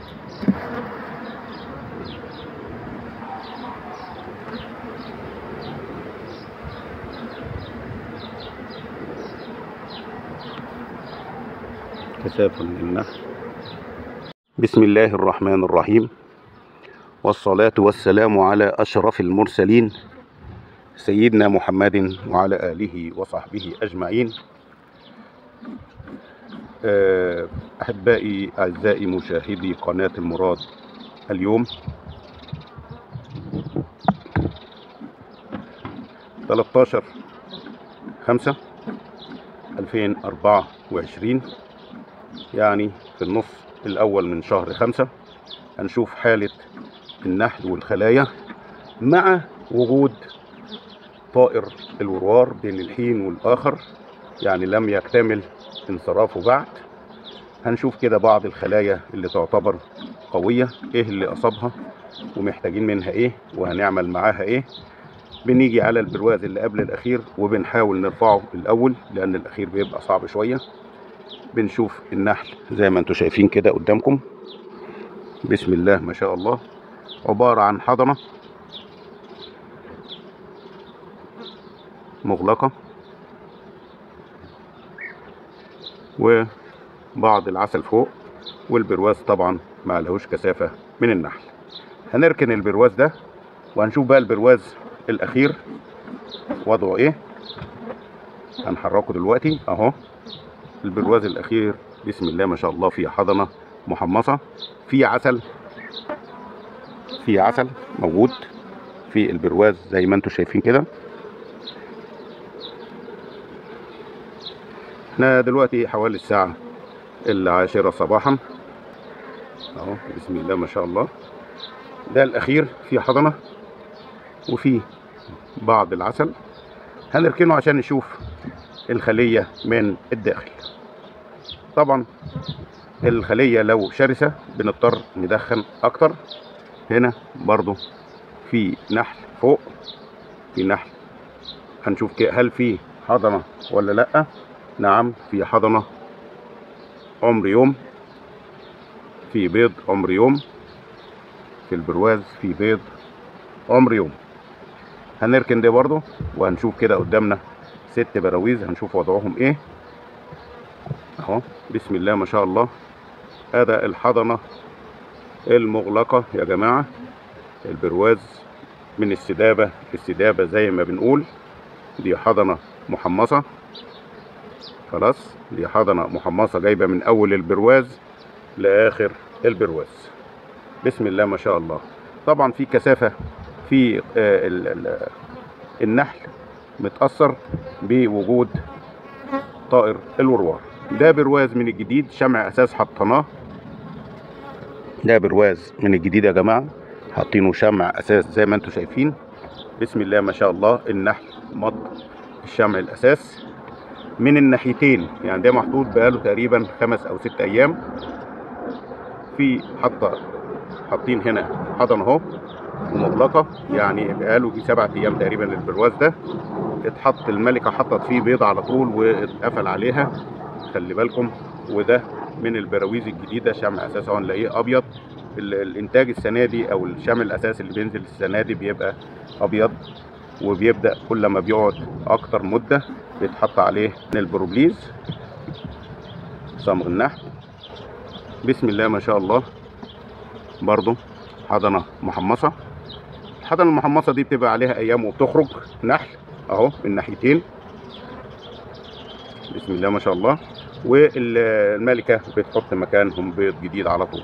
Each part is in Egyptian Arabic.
كثافة من النحل بسم الله الرحمن الرحيم والصلاة والسلام على أشرف المرسلين سيدنا محمد وعلى آله وصحبه أجمعين آه، أحبائي أعزائي مشاهدي قناة المراد اليوم 13 5 2024 يعني في النص الأول من شهر خمسة هنشوف حالة النحل والخلايا مع وجود طائر الوروار بين الحين والآخر يعني لم يكتمل انصرافه بعد هنشوف كده بعض الخلايا اللي تعتبر قوية ايه اللي أصابها ومحتاجين منها ايه وهنعمل معاها ايه بنيجي على البرواز اللي قبل الأخير وبنحاول نرفعه الأول لأن الأخير بيبقى صعب شوية بنشوف النحل زي ما انتم شايفين كده قدامكم بسم الله ما شاء الله عبارة عن حضنة مغلقة وبعض العسل فوق والبرواز طبعا ما لهوش كثافة من النحل هنركن البرواز ده وهنشوف بقى البرواز الأخير وضعه ايه هنحركه دلوقتي اهو البرواز الاخير بسم الله ما شاء الله في حضنه محمصه في عسل في عسل موجود في البرواز زي ما انتم شايفين كده احنا دلوقتي حوالي الساعه العاشرة صباحا اهو بسم الله ما شاء الله ده الاخير في حضنه وفي بعض العسل هنركنه عشان نشوف الخلية من الداخل طبعا الخلية لو شرسة بنضطر ندخن اكتر هنا برضو في نحل فوق في نحل هنشوف كده هل في حضنة ولا لا نعم في حضنة عمر يوم في بيض عمر يوم في البرواز في بيض عمر يوم هنركن ده برضو وهنشوف كده قدامنا ست براويز هنشوف وضعهم ايه اهو بسم الله ما شاء الله هذا الحضنة المغلقة يا جماعة البرواز من السدابة السدابة زي ما بنقول دي حضنة محمصة خلاص دي حضنة محمصة جايبة من أول البرواز لآخر البرواز بسم الله ما شاء الله طبعا في كثافة في آه ال ال النحل متأثر بوجود طائر الوروار ده برواز من الجديد شمع أساس حطيناه ده برواز من الجديد يا جماعة حاطينه شمع أساس زي ما انتم شايفين بسم الله ما شاء الله النحل مط الشمع الأساس من الناحيتين يعني ده محطوط بقاله تقريبا خمس أو ست أيام في حطة حاطين هنا حضن اهو ومغلقة يعني بقاله في سبعة أيام تقريبا البرواز ده اتحط الملكة حطت فيه بيض على طول واتقفل عليها خلي بالكم وده من البراويز الجديدة شمع أساسا هنلاقيه أبيض الإنتاج السنة دي أو الشمع الأساسي اللي بينزل السنة دي بيبقى أبيض وبيبدأ كل ما بيقعد أكتر مدة بيتحط عليه من البروبليز صمغ النحل بسم الله ما شاء الله برضو حضنة محمصة الحضنة المحمصة دي بتبقى عليها أيام وبتخرج نحل أهو من ناحيتين بسم الله ما شاء الله والملكة بتحط مكانهم بيض جديد على طول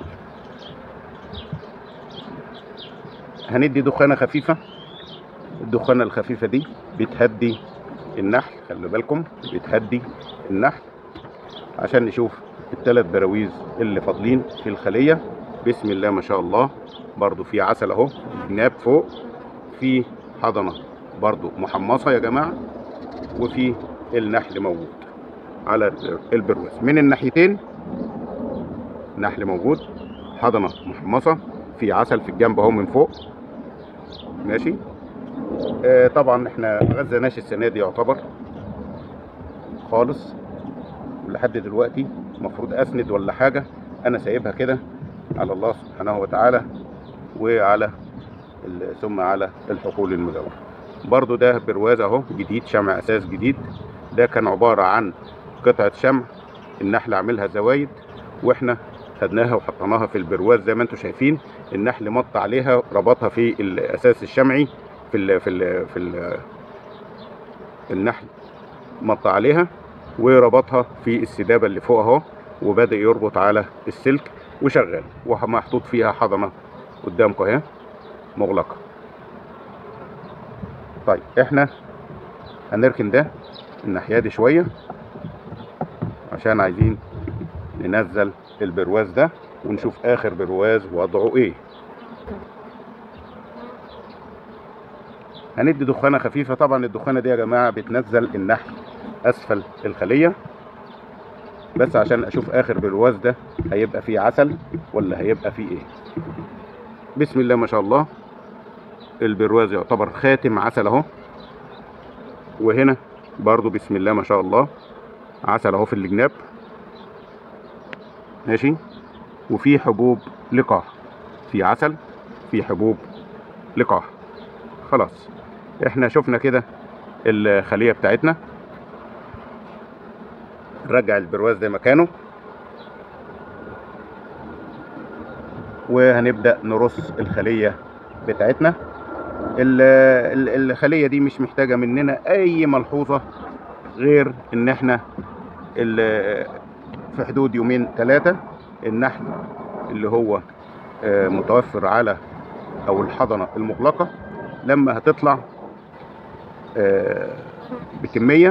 هندي دخانة خفيفة الدخانة الخفيفة دي بتهدي النحل خلي بالكم بتهدي النحل عشان نشوف الثلاث براويز اللي فاضلين في الخلية بسم الله ما شاء الله برضو في عسل اهو جناب فوق في حضنة برضو محمصة يا جماعة وفي النحل موجود على البرواز من الناحيتين نحل موجود حضنة محمصة في عسل في الجنب اهو من فوق ماشي آه طبعا احنا ما غزناش السنة دي يعتبر خالص لحد دلوقتي المفروض اسند ولا حاجة انا سايبها كده على الله سبحانه وتعالى وعلى ال- ثم على الحقول المجاورة برضو ده برواز اهو جديد شمع اساس جديد ده كان عبارة عن قطعة شمع النحل عاملها زوايد واحنا خدناها وحطيناها في البرواز زي ما انتم شايفين النحل مط عليها ربطها في الاساس الشمعي في ال في ال في ال النحل مط عليها وربطها في السدابة اللي فوق اهو وبدأ يربط على السلك وشغال ومحطوط فيها حضنة قدامكم اهي مغلقة طيب احنا هنركن ده الناحية دي شوية عشان عايزين ننزل البرواز ده ونشوف اخر برواز وضعه ايه هندي دخانة خفيفة طبعا الدخانة دي يا جماعة بتنزل النحل اسفل الخلية بس عشان اشوف اخر برواز ده هيبقى فيه عسل ولا هيبقى فيه ايه بسم الله ما شاء الله البرواز يعتبر خاتم عسل اهو وهنا برضو بسم الله ما شاء الله عسل اهو في الجناب ماشي وفي حبوب لقاح في عسل في حبوب لقاح خلاص احنا شفنا كده الخلية بتاعتنا نرجع البرواز زي مكانه وهنبدأ نرص الخلية بتاعتنا ال- ال- الخلية دي مش محتاجة مننا أي ملحوظة غير إن إحنا ال- في حدود يومين ثلاثة النحل اللي هو آه، متوفر على أو الحضنة المغلقة لما هتطلع آه، بكمية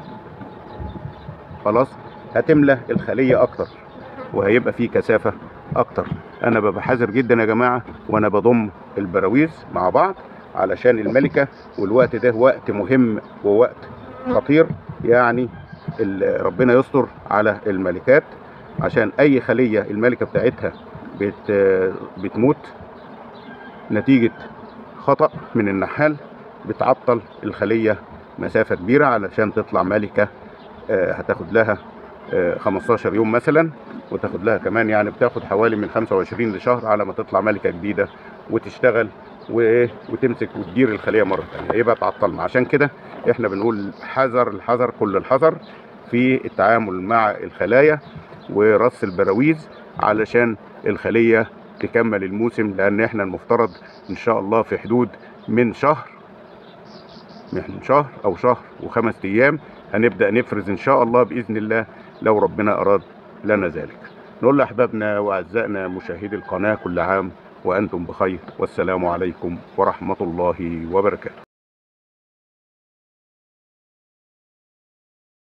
خلاص هتملى الخلية أكتر وهيبقى فيه كثافة أكتر أنا ببقى حذر جدا يا جماعة وأنا بضم البراويز مع بعض علشان الملكة والوقت ده وقت مهم ووقت خطير يعني ال- ربنا يستر على الملكات عشان أي خلية الملكة بتاعتها بت بتموت نتيجة خطأ من النحال بتعطل الخلية مسافة كبيرة علشان تطلع ملكة آه، هتاخد لها آه، 15 يوم مثلا وتاخد لها كمان يعني بتاخد حوالي من 25 لشهر على ما تطلع ملكة جديدة وتشتغل وايه وتمسك وتدير الخلية مرة ثانية يبقى تعطلنا عشان كده احنا بنقول حذر الحذر كل الحذر في التعامل مع الخلايا ورص البراويز علشان الخلية تكمل الموسم لان احنا المفترض ان شاء الله في حدود من شهر من شهر او شهر وخمس ايام هنبدا نفرز ان شاء الله باذن الله لو ربنا اراد لنا ذلك نقول لاحبابنا واعزائنا مشاهدي القناه كل عام وانتم بخير والسلام عليكم ورحمه الله وبركاته